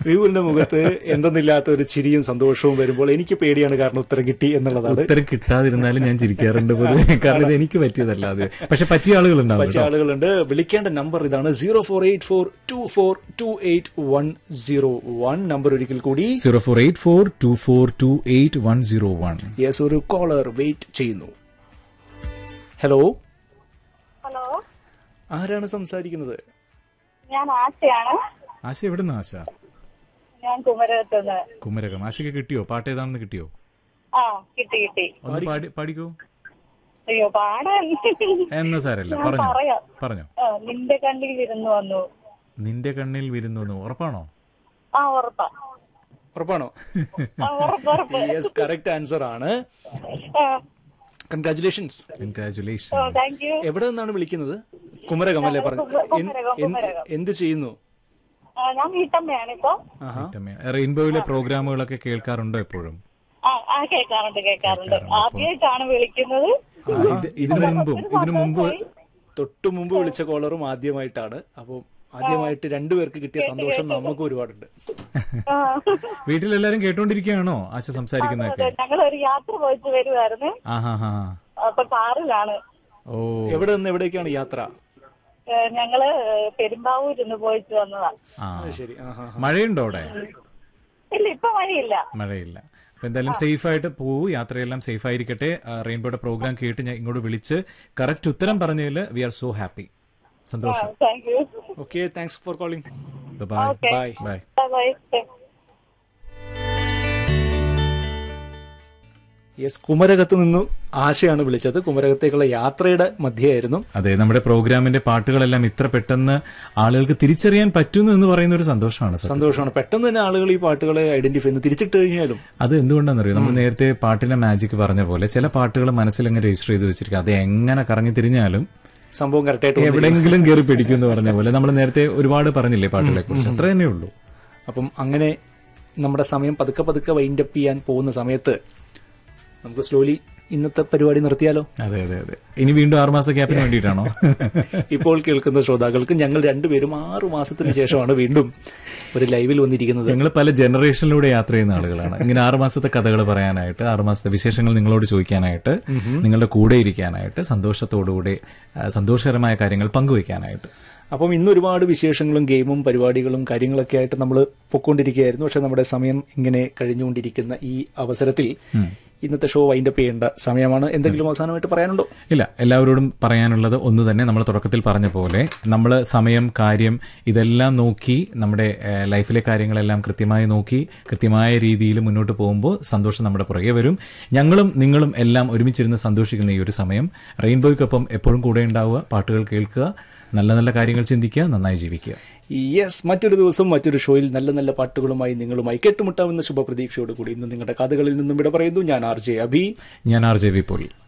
വിപുലിന്റെ മുഖത്ത് എന്തെന്നില്ലാത്ത ഒരു ചിരിയും സന്തോഷവും വരുമ്പോൾ എനിക്ക് പേടിയാണ് കാരണം ഉത്തരം കിട്ടി എന്നുള്ളതാണ് ഉത്തരം കിട്ടാതിരുന്നാലും ഞാൻ ചിരിക്കാറുണ്ട് പൊതുവെ കാരണം ഇത് എനിക്ക് പറ്റിയതല്ല അത് പക്ഷെ പറ്റിയ ആളുകളുണ്ടാവും മറ്റു ആളുകളുണ്ട് വിളിക്കേണ്ട നമ്പർ ഇതാണ് zero four eight four two four two eight one zero one number ഒരിക്കൽ കൂടി zero four eight four two four two eight one zero one yes ഒരു കോളർ വെയിറ്റ് ചെയ്യുന്നു ഹലോ ഹലോ ആരാണ് സംസാരിക്കുന്നത് ഞാൻ ആശയാണ് ആശ എവിടുന്ന ആശ ഞാൻ കുമരകത്തുനിന്ന് കുമരകം ആശയ്ക്ക് കിട്ടിയോ പാട്ട് ഏതാണെന്ന് കിട്ടിയോ ആ കിട്ടി കിട്ടി ഒന്ന് പാടി പാടിക്കോ അയ്യോ പാടാൻ എന്ന സാരല്ല ഞാൻ പറഞ്ഞോ പറയാം. പറഞ്ഞോ ആ, നിന്റെ കണ്ണിൽ വിരുന്നു വന്നു നിന്റെ കണ്ണിൽ വിരുന്നു ഉറപ്പാണോ ആ ഉറപ്പാ ഉറപ്പാണോ ആ, ഉറപ്പ് ഉറപ്പ് യെസ് കറക്റ്റ് ആൻസർ ആണ് കൺഗ്രാറ്റുലേഷൻസ് കൺഗ്രാറ്റുലേഷൻ താങ്ക് യു എവിടെ നിന്നാണ് വിളിക്കുന്നത് കുമരകം അല്ലേ പറഞ്ഞു കുമരകം, കുമരകം. എന്ത് ചെയ്യുന്നു ഞാൻ വീട്ടമ്മയാണ് ഇപ്പൊ ആഹാ റെയിൻബോയിലെ പ്രോഗ്രാമുകളൊക്കെ കേൾക്കാറുണ്ടോ എപ്പോഴും ആ ആ കേൾക്കാറുണ്ട് കേൾക്കാറുണ്ട് ആദ്യമായിട്ടാണ് വിളിക്കുന്നത് ആ, ഇത് ഇതിനു മുമ്പും ഇതിനു മുമ്പ് തൊട്ടു മുമ്പ് വിളിച്ച കോളറും ആദ്യമായിട്ടാണ് അപ്പം ആദ്യമായിട്ട് രണ്ടുപേർക്ക് കിട്ടിയ സന്തോഷം നമുക്കും ഒരുപാടുണ്ട് ആ. വീട്ടിലെല്ലാരും കേട്ടോണ്ടിരിക്കുകയാണോ ആശ സംസാരിക്കുന്നതൊക്കെ ഞങ്ങൾ ഒരു യാത്ര പോയിട്ട് വരുമായിരുന്നു ആഹാ ഹാ അപ്പൊ കാറിലാണ് ഓ എവിടെ നിന്ന് എവിടേക്കാണ് യാത്ര ഏ, ഞങ്ങള് പെരുമ്പാവൂരിന്ന് പോയിട്ട് വന്നതാ ആ ശരി ആഹാ മഴയുണ്ടോ അവിടെ ഇല്ല ഇപ്പൊ വഴിയില്ല മഴയില്ല അപ്പൊ എന്തായാലും സേഫ് ആയിട്ട് പോവൂ യാത്രയെല്ലാം സേഫ് ആയിരിക്കട്ടെ ആ, റെയിൻബോയുടെ പ്രോഗ്രാം കേട്ട് ഞാൻ ഇങ്ങോട്ട് വിളിച്ച് കറക്റ്റ് ഉത്തരം പറഞ്ഞതിൽ വി ആർ സോ ഹാപ്പി സന്തോഷം thank you okay thanks for calling bye Okay. Bye bye bye yes കുമരകത്ത് നിന്നു ആശയാണ് വിളിച്ചത് കുമരകത്തേക്കുള്ള യാത്രയുടെ മധ്യയായിരുന്നു അതെ നമ്മുടെ പ്രോഗ്രാമിന്റെ പാട്ടുകളെല്ലാം ഇത്ര പെട്ടെന്ന് ആളുകൾക്ക് തിരിച്ചറിയാൻ പറ്റുന്നു എന്ന് പറയുന്ന ഒരു സന്തോഷമാണ് സത്യം. സന്തോഷമാണ് പെട്ടെന്ന് തന്നെ ആളുകൾ ഈ പാട്ടുകളെ ഐഡന്റിഫൈ ചെയ്യുന്നു തിരിച്ചിട്ട് കഴിഞ്ഞാലും അത് എന്തുകൊണ്ടാണെന്നറിയോ നമ്മൾ നേരത്തെ പാട്ടിന്റെ മാജിക് പറഞ്ഞ പോലെ ചില പാട്ടുകൾ മനസ്സിൽ അങ്ങ് രജിസ്റ്റർ ചെയ്ത് വെച്ചിരിക്കും അത് എങ്ങനെ കറങ്ങി തിരിഞ്ഞാലും സംഭവം കറക്റ്റായിട്ട് എവിടെങ്കിലും കയറി പിടിക്കും എന്ന് പറഞ്ഞ പോലെ നമ്മൾ നേരത്തെ ഒരുപാട് പറഞ്ഞില്ലേ പാട്ടുകളെ കുറിച്ച് അത്ര തന്നെ ഉള്ളൂ അപ്പം അങ്ങനെ നമ്മുടെ സമയം പതുക്കെ പതുക്കെ വൈൻഡപ്പ് ചെയ്യാൻ പോകുന്ന സമയത്ത് നമുക്ക് സ്ലോലി ഇന്നത്തെ പരിപാടി നിർത്തിയാലോ അതെ അതെ അതെ ഇനി വീണ്ടും ആറുമാസ ഗ്യാപ്പിന് വേണ്ടിയിട്ടാണോ ഇപ്പോൾ കേൾക്കുന്ന ശ്രോതാക്കൾക്ക് ഞങ്ങൾ രണ്ടുപേരും ആറു മാസത്തിന് ശേഷമാണ് വീണ്ടും ഒരു ലൈവിൽ വന്നിരിക്കുന്നത് ഞങ്ങൾ പല ജനറേഷനിലൂടെ യാത്ര ചെയ്യുന്ന ആളുകളാണ് ഇങ്ങനെ ആറുമാസത്തെ കഥകൾ പറയാനായിട്ട് ആറുമാസത്തെ വിശേഷങ്ങൾ നിങ്ങളോട് ചോദിക്കാനായിട്ട് നിങ്ങളുടെ കൂടെ ഇരിക്കാനായിട്ട് സന്തോഷത്തോടുകൂടി ആ, സന്തോഷകരമായ കാര്യങ്ങൾ പങ്കുവയ്ക്കാനായിട്ട് അപ്പം ഇന്ന് ഒരുപാട് വിശേഷങ്ങളും ഗെയിമും പരിപാടികളും കാര്യങ്ങളൊക്കെ ആയിട്ട് നമ്മൾ പൊക്കോണ്ടിരിക്കുകയായിരുന്നു പക്ഷെ നമ്മുടെ സമയം ഇങ്ങനെ കഴിഞ്ഞുകൊണ്ടിരിക്കുന്ന ഈ അവസരത്തിൽ ഇന്നത്തെ ഷോ വൈൻഡപ്പ് ചെയ്യേണ്ട സമയമാണ് എന്തെങ്കിലും അവസാനമായിട്ട് പറയാനുണ്ടോ ഇല്ല എല്ലാവരോടും പറയാനുള്ളത് ഒന്ന് തന്നെ നമ്മൾ തുടക്കത്തിൽ പറഞ്ഞ പോലെ നമ്മൾ സമയം കാര്യം ഇതെല്ലാം നോക്കി നമ്മുടെ ഏഹ്, ലൈഫിലെ കാര്യങ്ങളെല്ലാം കൃത്യമായി നോക്കി കൃത്യമായ രീതിയിൽ മുന്നോട്ട് പോകുമ്പോൾ സന്തോഷം നമ്മുടെ പുറകെ വരും ഞങ്ങളും നിങ്ങളും എല്ലാം ഒരുമിച്ചിരുന്ന് സന്തോഷിക്കുന്ന ഈ ഒരു സമയം റെയിൻബോയ്ക്കൊപ്പം എപ്പോഴും കൂടെ ഉണ്ടാവുക പാട്ടുകൾ കേൾക്കുക നല്ല നല്ല കാര്യങ്ങൾ ചിന്തിക്കുക നന്നായി ജീവിക്കുക യെസ് മറ്റൊരു ദിവസം മറ്റൊരു ഷോയിൽ നല്ല നല്ല പാട്ടുകളുമായി നിങ്ങളുമായി കേട്ടുമുട്ടാവുന്ന ശുഭപ്രതീക്ഷയോടുകൂടി ഇന്ന് നിങ്ങളുടെ കഥകളിൽ നിന്നും വിട പറയുന്നു ഞാൻ ആർ ജെ അഭി ഞാൻ ആർ ജെ വി പോൽ